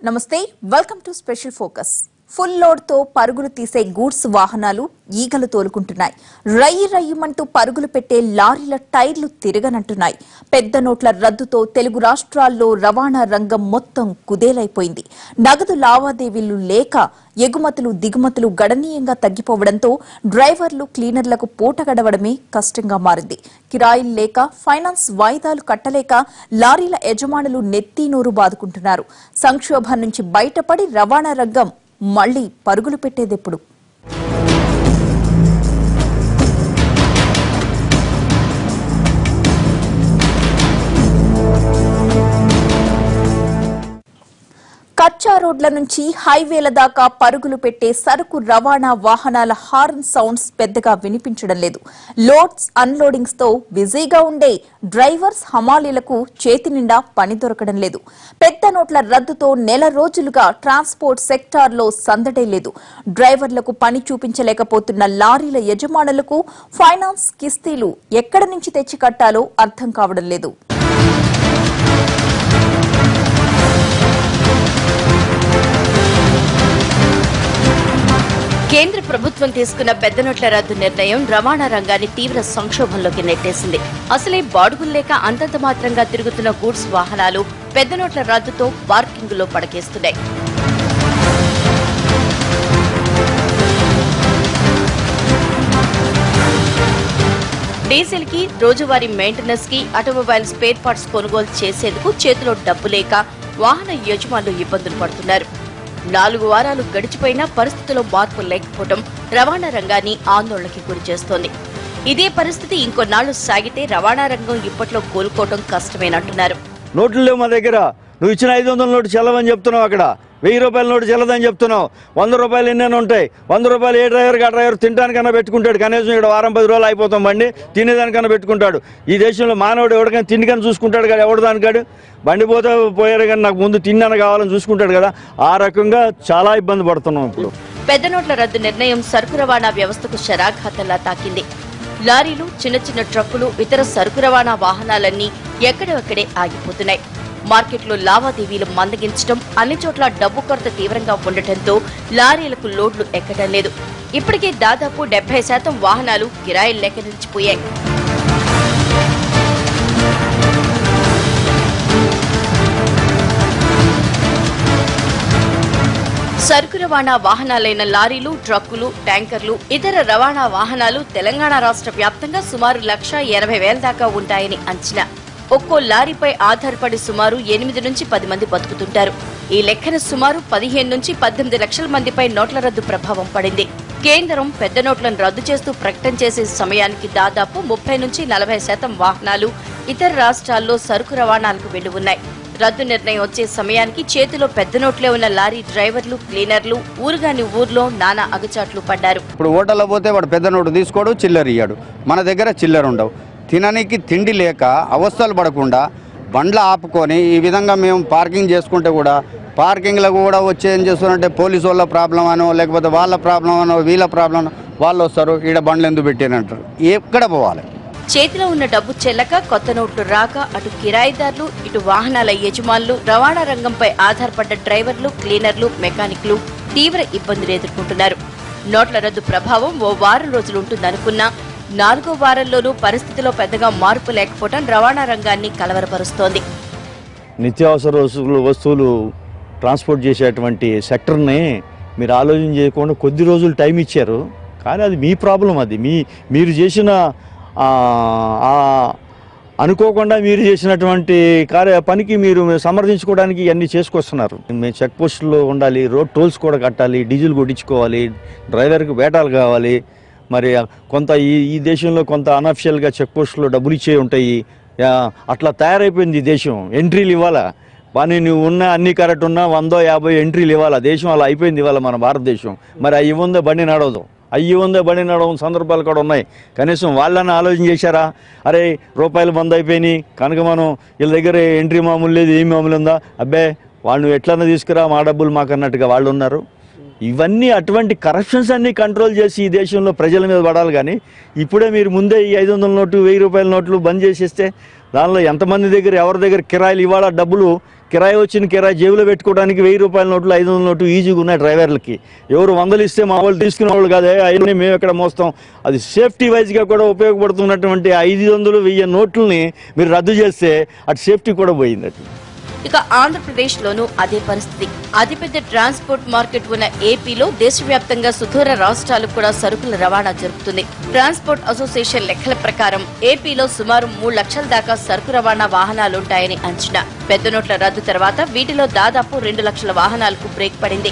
నమస్తే welcome to special focus full load తో పరుగులు తీసే గూడ్స్ వాహనాలు ఈగలు తోలుకుంటున్నాయి రయ్యి రయ్యమంటూ పరుగులు పెట్టే లారీల టైర్లు తిరగనంటున్నాయి పెద్ద నోట్ల రద్దుతో తెలుగు రాష్ట్రాల్లో రవాణా రంగం మొత్తం కుదేలైపోయింది నగదు లావాదేవీలు లేక ఎగుమతులు దిగుమతులు గణనీయంగా తగ్గిపోవడంతో డ్రైవర్లు క్లీనర్లకు పూట గడవడమే కష్టంగా మారింది కిరాయిలు లేక ఫైనాన్స్ వాయిదాలు కట్టలేక లారీల యజమానులు నెత్తి నోరు బాదుకుంటున్నారు సంక్షోభం నుంచి బయటపడి రవాణా రంగం మళ్లీ పరుగులు పెట్టేదెప్పుడు కచ్చా రోడ్ల నుంచి హైవేల దాకా పరుగులు పెట్టే సరుకు రవాణా వాహనాల హార్న్ సౌండ్స్ పెద్దగా వినిపించడం లేదు లోడ్స్ అన్లోడింగ్స్ తో బిజీగా ఉండే డ్రైవర్స్ హమాలీలకు చేతి నిండా పని దొరకడం లేదు పెద్ద నోట్ల రద్దుతో నెల రోజులుగా ట్రాన్స్పోర్ట్ సెక్టార్లో సందడే లేదు డ్రైవర్లకు పని చూపించలేకపోతున్న లారీల యజమానులకు ఫైనాన్స్ కిస్తీలు ఎక్కడి నుంచి తెచ్చి కట్టాలో అర్థం కావడం లేదు కేంద్ర ప్రభుత్వం తీసుకున్న పెద్ద నోట్ల రద్దు నిర్ణయం రవాణా రంగాన్ని తీవ్ర సంక్షోభంలోకి నెట్టేసింది అసలే బాడుగులు లేక అంతంత మాత్రంగా తిరుగుతున్న గూడ్స్ వాహనాలు పెద్ద నోట్ల రద్దుతో పార్కింగులో పడకేస్తున్నాయి డీజిల్ కి రోజువారీ మెయింటెనెన్స్ కి ఆటోమొబైల్ స్పేర్ పార్ట్స్ కొనుగోలు చేసేందుకు చేతిలో డబ్బు లేక వాహన యజమానులు ఇబ్బందులు పడుతున్నారు నాలుగు వారాలు గడిచిపోయినా పరిస్థితిలో మార్పు లేకపోవడం రవాణా రంగాన్ని ఆందోళనకి గురిచేస్తోంది ఇదే పరిస్థితి ఇంకొన్నాళ్లు సాగితే రవాణా రంగం ఇప్పట్లో కోలుకోవడం కష్టమేనంటున్నారు నోట్లు లేవు మా దగ్గర నువ్వు ఇచ్చిన ఐదు వందల నోటు చెల్లవని చెప్తున్నావు అక్కడ వెయ్యి రూపాయల నోటు చెల్లదని చెప్తున్నావు వంద రూపాయలు ఎన్నైనా ఉంటాయి వంద రూపాయలు ఏ డ్రైవర్కి ఆ డ్రైవర్ తినడానికన్నా పెట్టుకుంటాడు కనీసం ఇక్కడ వారం పది రోజులు అయిపోతాం బండి తినేదానికన్నా పెట్టుకుంటాడు ఈ దేశంలో మానవుడు ఎవరికైనా తిండికని చూసుకుంటాడు కదా ఎవడు దానికాడు బండి పోతే పోయారు కానీ నాకు ముందు తిన్నాను కావాలని చూసుకుంటాడు కదా ఆ రకంగా చాలా ఇబ్బంది పడుతున్నాం ఇప్పుడు పెద్ద నోట్ల రద్దు నిర్ణయం సరుకు రవాణా వ్యవస్థకు శరాఘాతంలా తాకింది లారీలు చిన్న చిన్న ట్రక్కులు ఇతర సరుకు రవాణా వాహనాలన్నీ ఎక్కడెక్కడే ఆగిపోతున్నాయి మార్కెట్లో లావాదేవీలు మందగించడం అన్ని చోట్ల డబ్బు కొరత తీవ్రంగా ఉండటంతో లారీలకు లోడ్లు ఎక్కడం లేదు ఇప్పటికే దాదాపు డెబ్బై శాతం వాహనాలు కిరాయిలు లెక్క నిలిచిపోయాయి సరుకు రవాణా వాహనాలైన లారీలు ట్రక్కులు ట్యాంకర్లు ఇతర రవాణా వాహనాలు తెలంగాణ రాష్ట్ర వ్యాప్తంగా సుమారు లక్ష ఎనభై వేల దాకా ఉంటాయని అంచనా ఒక్కో లారీపై ఆధారపడి సుమారు ఎనిమిది నుంచి పది మంది బతుకుతుంటారు ఈ లెక్కన సుమారు పదిహేను నుంచి పద్దెనిమిది లక్షల మందిపై నోట్ల రద్దు ప్రభావం పడింది కేంద్రం పెద్ద నోట్లను రద్దు చేస్తూ ప్రకటన చేసే సమయానికి దాదాపు ముప్పై నుంచి నలభై శాతం వాహనాలు ఇతర రాష్ట్రాల్లో సరుకు రవాణాలకు వెళ్లి ఉన్నాయి రద్దు నిర్ణయం వచ్చే సమయానికి చేతిలో పెద్ద నోట్లే ఉన్న లారీ డ్రైవర్లు క్లీనర్లు ఊరుగాని ఊర్లో నానా అగచాట్లు పడ్డారు ఇప్పుడు హోటల్లో పోతే వాడు పెద్ద నోటు తీసుకోడు చిల్లర ఇయ్యాడు మన దగ్గర చిల్లర ఉండవు తినడానికి తిండి లేక అవస్థలు పడకుండా బండ్లు ఆపుకొని ఈ విధంగా మేము పార్కింగ్ చేసుకుంటే కూడా పార్కింగ్లో కూడా వచ్చి ఏం చేస్తారంటే పోలీసు వాళ్ళ ప్రాబ్లం అనో లేకపోతే వాళ్ళ ప్రాబ్లం అనో వీళ్ళ ప్రాబ్లం అనో వాళ్ళు వస్తారు ఈడ బండ్లు ఎందుకు పెట్టారంటారు ఎక్కడ పోవాలి చేతిలో ఉన్న డబ్బు చెల్లక కొత్త నోట్లు రాక అటు కిరాయిదారులు ఇటు వాహనాల యజమానులు రవాణా రంగంపై ఆధారపడ్డ డ్రైవర్లు క్లీనర్లు మెకానిక్లు తీవ్ర ఇబ్బందులు ఎదుర్కొంటున్నారు నోట్ల రద్దు ప్రభావం ఓ వారం రోజులు ఉంటుందనుకున్నా నాలుగో వారంలోనూ పరిస్థితిలో పెద్దగా మార్పు లేకపోవడం రవాణా రంగాన్ని కలవరపరుస్తోంది నిత్యావసర వస్తువులు వస్తువులు ట్రాన్స్పోర్ట్ చేసేటువంటి సెక్టర్ని మీరు ఆలోచన చేయకుండా కొద్ది రోజులు టైం ఇచ్చారు కానీ అది మీ ప్రాబ్లం అది మీ మీరు చేసిన ఆ, ఆ, అనుకోకుండా మీరు చేసినటువంటి కార్య పనికి మీరు సమర్థించుకోవడానికి ఇవన్నీ చేసుకొస్తున్నారు మేము చెక్ పోస్టుల్లో ఉండాలి రోడ్ టోల్స్ కూడా కట్టాలి డీజిల్ కొట్టించుకోవాలి డ్రైవర్కి వేటాలు కావాలి మరి కొంత ఈ ఈ దేశంలో కొంత అనఫిషియల్గా చెక్ పోస్టులో డబ్బులు ఇచ్చే ఉంటాయి యా, అట్లా తయారైపోయింది ఈ దేశం ఎంట్రీలు ఇవ్వాలా కానీ నువ్వు ఉన్న అన్ని కరెక్ట్ ఉన్నా వందో యాభై ఎంట్రీలు ఇవ్వాలా దేశం అలా అయిపోయింది ఇవాళ మన భారతదేశం మరి అవి ఉందో బండి నడవదు అయ్యి ఉందో బండి నడవని సందర్భాలు కూడా ఉన్నాయి కనీసం వాళ్ళని ఆలోచన చేశారా అరే రూపాయలు బంద్ అయిపోయినాయి కనుక మనం వీళ్ళ దగ్గర ఎంట్రీ మామూలు లేదు ఏం మామూలు ఉందా అబ్బే వాళ్ళు ఎట్లన్నా తీసుకురా మా డబ్బులు మాకు అన్నట్టుగా వాళ్ళు ఉన్నారు ఇవన్నీ అటువంటి కరప్షన్స్ అన్ని కంట్రోల్ చేసి ఈ దేశంలో ప్రజల మీద పడాలి కానీ ఇప్పుడే మీరు ముందే ఈ ఐదు వందల నోటు వెయ్యి రూపాయల నోట్లు బంద్ చేసేస్తే దానిలో ఎంతమంది దగ్గర ఎవరి దగ్గర కిరాయిలు ఇవాళ డబ్బులు కిరాయి వచ్చిన కిరాయి జేబులో పెట్టుకోవడానికి వెయ్యి రూపాయల నోట్లు ఐదు వందల నోటు ఈజీగా ఉన్నాయి డ్రైవర్లకి ఎవరు వందలు ఇస్తే మా వాళ్ళు తీసుకునే వాళ్ళు కాదే అవన్నీ మేము ఎక్కడ మోస్తాం అది సేఫ్టీ వైజ్గా కూడా ఉపయోగపడుతున్నటువంటి ఐదు వందలు వెయ్యి నోట్లని మీరు రద్దు చేస్తే అటు సేఫ్టీ కూడా పోయింది అటు ఇక ఆంధ్రప్రదేశ్ లోనూ అదే పరిస్థితి అతిపెద్ద ట్రాన్స్పోర్ట్ మార్కెట్ ఉన్న ఏపీలో దేశవ్యాప్తంగా సుదూర రాష్ట్రాలకు కూడా సరుకుల రవాణా జరుపుతుంది ట్రాన్స్పోర్ట్ అసోసియేషన్ లెక్కల ప్రకారం ఏపీలో సుమారు మూడు లక్షల దాకా సరుకు రవాణా వాహనాలుంటాయని అంచనా పెద్ద నోట్ల రద్దు తర్వాత వీటిలో దాదాపు రెండు లక్షల వాహనాలకు బ్రేక్ పడింది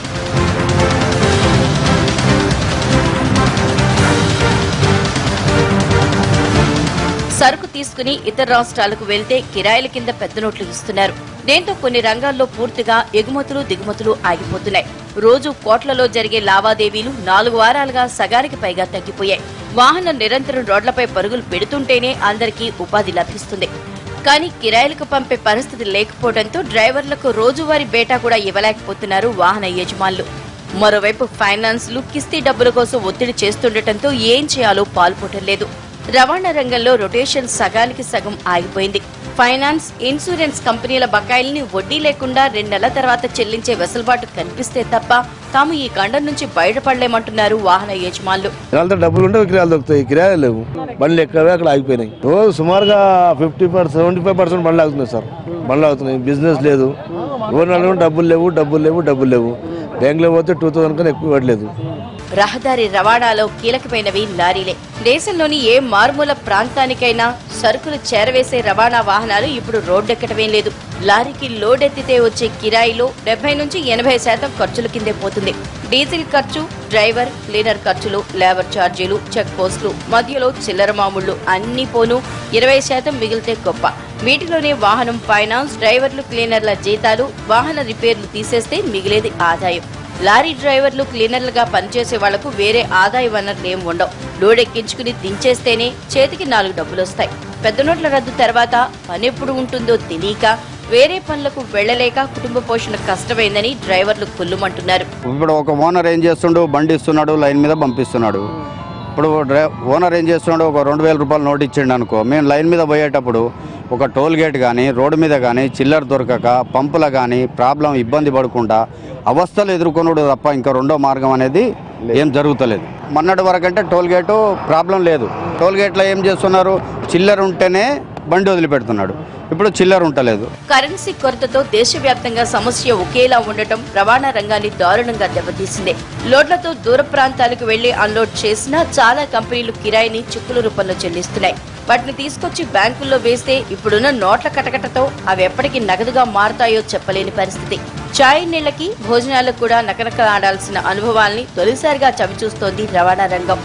సరుకు తీసుకుని ఇతర రాష్ట్రాలకు వెళ్తే కిరాయిల కింద పెద్ద నోట్లు ఇస్తున్నారు దీంతో కొన్ని రంగాల్లో పూర్తిగా ఎగుమతులు దిగుమతులు ఆగిపోతున్నాయి రోజు కోట్లలో జరిగే లావాదేవీలు నాలుగు వారాలుగా సగానికి పైగా తగ్గిపోయాయి వాహనం నిరంతరం రోడ్లపై పరుగులు పెడుతుంటేనే అందరికీ ఉపాధి లభిస్తుంది కానీ కిరాయిలకు పంపే పరిస్థితి లేకపోవడంతో డ్రైవర్లకు రోజువారీ బేటా కూడా ఇవ్వలేకపోతున్నారు వాహన యజమానులు మరోవైపు ఫైనాన్స్లు కిస్తీ డబ్బుల కోసం ఒత్తిడి చేస్తుండటంతో ఏం చేయాలో పాల్పోవటం లేదు రవాణా రంగంలో రొటేషన్ సగానికి సగం ఆగిపోయింది ఫైనాన్స్ ఇన్సూరెన్స్ కంపెనీల బకాయిల్ని వడ్డీ లేకుండా రెండు నెలల తర్వాత చెల్లించే వెసులుబాటు కనిపిస్తే తప్ప తాము ఈ గండం నుంచి బయటపడలేమంటున్నారు వాహన యజమానులు కిరాలతో డబ్బులు ఉంటే కిరాలు దొరుకుతాయి కిరాయిలు లేవు బండ్లు ఎక్కడ అక్కడ ఆగిపోయినాయి రోజు సుమారుగా fifty percent seventy five percent బండ్లు ఆగుతున్నాయి సార్ బండ్లు ఆగుతున్నాయి బిజినెస్ లేదు ఎవరు నలుగురు డబ్బులు లేవు డబ్బులు లేవు డబ్బులు లేవు బ్యాంకులో పోతే టూ థౌసండ్ కన్నా ఎక్కువ ఇవ్వట్లేదు రహదారి రవాణాలో కీలకమైనవి లారీలే దేశంలోని ఏ మారుమూల ప్రాంతానికైనా సరుకులు చేరవేసే రవాణా వాహనాలు ఇప్పుడు రోడ్డెక్కటమేం లేదు లారీకి లోడ్ ఎత్తితే వచ్చే కిరాయిలో డెబ్బై నుంచి ఎనభై శాతం ఖర్చుల కిందే పోతుంది డీజిల్ ఖర్చు డ్రైవర్ క్లీనర్ ఖర్చులు లేబర్ ఛార్జీలు చెక్ పోస్టులు మధ్యలో చిల్లర మామూళ్లు అన్ని పోను ఇరవై శాతం మిగిలితే గొప్ప వీటిలోనే వాహనం ఫైనాన్స్ డ్రైవర్లు క్లీనర్ల జీతాలు వాహన రిపేర్లు తీసేస్తే మిగిలేది ఆదాయం లారీ డ్రైవర్లు క్లీనర్లుగా పనిచేసే వాళ్లకు వేరే ఆదాయ వనరులు ఏం ఉండవు లోడ్ ఎక్కించుకుని దించేస్తేనే చేతికి నాలుగు డబ్బులు వస్తాయి పెద్ద నోట్ల రద్దు తర్వాత పని ఎప్పుడు ఉంటుందో తెలియక వేరే పనులకు వెళ్లలేక కుటుంబ పోషణ కష్టమైందని డ్రైవర్లు కుల్లుమంటున్నారు ఇప్పుడు ఒక ఓనర్ ఏం చేస్తుండు బండి ఇస్తున్నాడు లైన్ మీద పంపిస్తున్నాడు ఇప్పుడు డ్రై ఓనర్ ఏం చేస్తున్నాడు ఒక రెండు వేల రూపాయలు నోట్ ఇచ్చిండు అనుకో మేము లైన్ మీద పోయేటప్పుడు ఒక టోల్ గేట్ కానీ రోడ్డు మీద కానీ చిల్లర దొరకక పంపుల కానీ ప్రాబ్లం ఇబ్బంది పడకుండా అవస్థలు ఎదుర్కొనుడు తప్ప ఇంకా రెండో మార్గం అనేది ఏం జరుగుతలేదు మొన్నటి వరకు అంటే టోల్ గేటు ప్రాబ్లం లేదు టోల్ గేట్లో ఏం చేస్తున్నారు చిల్లర ఉంటేనే బండి వదిలిపెడుతున్నాడు ఇప్పుడు చిల్లర ఉంటలేదు కరెన్సీ కొరతతో దేశవ్యాప్తంగా సమస్య ఒకేలా ఉండటం రవాణా రంగాన్ని దారుణంగా దెబ్బతీసింది లోడ్లతో దూర ప్రాంతాలకు వెళ్లి అన్లోడ్ చేసినా చాలా కంపెనీలు కిరాయిని చిక్కుల రూపంలో చెల్లిస్తున్నాయి వాటిని తీసుకొచ్చి బ్యాంకుల్లో వేస్తే ఇప్పుడున్న నోట్ల కటకటతో అవి ఎప్పటికి నగదుగా మారుతాయో చెప్పలేని పరిస్థితి చాయ్ నీళ్లకి భోజనాలకు కూడా నకనకలాడాల్సిన అనుభవాల్ని తొలిసారిగా చవిచూస్తోంది రవాణా రంగం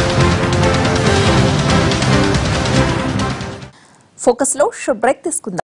ఫోకస్ లో షుడ్ బ్రేక్ తీసుకుందాం